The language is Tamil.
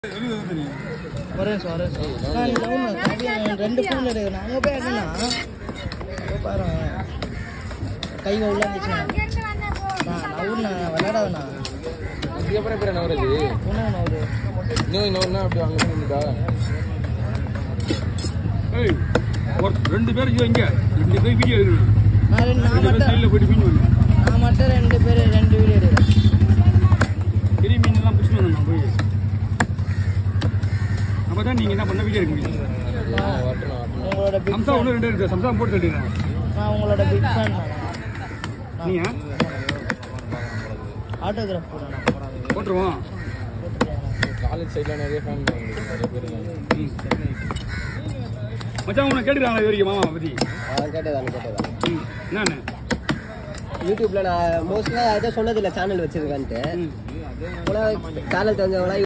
ஒரே நிமிஷம் ஒரே நிமிஷம் நான் நீ லவுன் அப்படியே ரெண்டு ஃபோன் எடுக்கிறேன் அங்கே போய் எடுனா பாரு கை உள்ள இருந்துச்சுண்ணா நான் நவுண்ணா விளையாடாதண்ணா இதுக்கப்புறம் எப்படி என்ன வருது உணவு நவுறு இன்னும் இன்னொன்னா அப்படி அங்கே நின்றுட்டா ஏய், ஒரு ரெண்டு பேரும் இங்க இங்க ரெண்டு பேர் வீடியோ எடுக்கணும் நான் ரெண்டு நான் ரெண்டு பேர் மட்டும் சைடில் போயிட்டு மீன் வரணும் நான் மட்டும் ரெண்டு பேர் ரெண்டு வீடியோ எடுக்கிறேன் பெரிய மீன் எல்லாம் பிடிச்சி வந்தோம் நான் போய் அப்போ தான் நீங்கள் என்ன பண்ண வீடியோ எடுக்க முடியும் வரட்டும் வரட்டும் உங்களோட பிக் சம்சா ஒன்று ரெண்டு இருக்கு சம்சா போட்டு தட்டிடுறேன் நான் உங்களோட பிக் ஃபேன் நீங்க ஆட்டோகிராஃப் போடுறேன் போட்டுருவோம் காலேஜ் சைடில் நிறைய ஃபேன் நிறைய பேர் இருக்காங்க ம். மச்சான் உன்னை கேட்டுக்கிறாங்களா இது வரைக்கும் மாமா பற்றி அதான் கேட்டதான் கேட்டதான் ம் என்னன்னு யூடியூப்ல நான் மோஸ்ட்லா எதுவும் சொன்னதில்லை சேனல் வச்சிருக்கான்ட்டு ம் போனால் சேனல் தெரிஞ்சவங்களா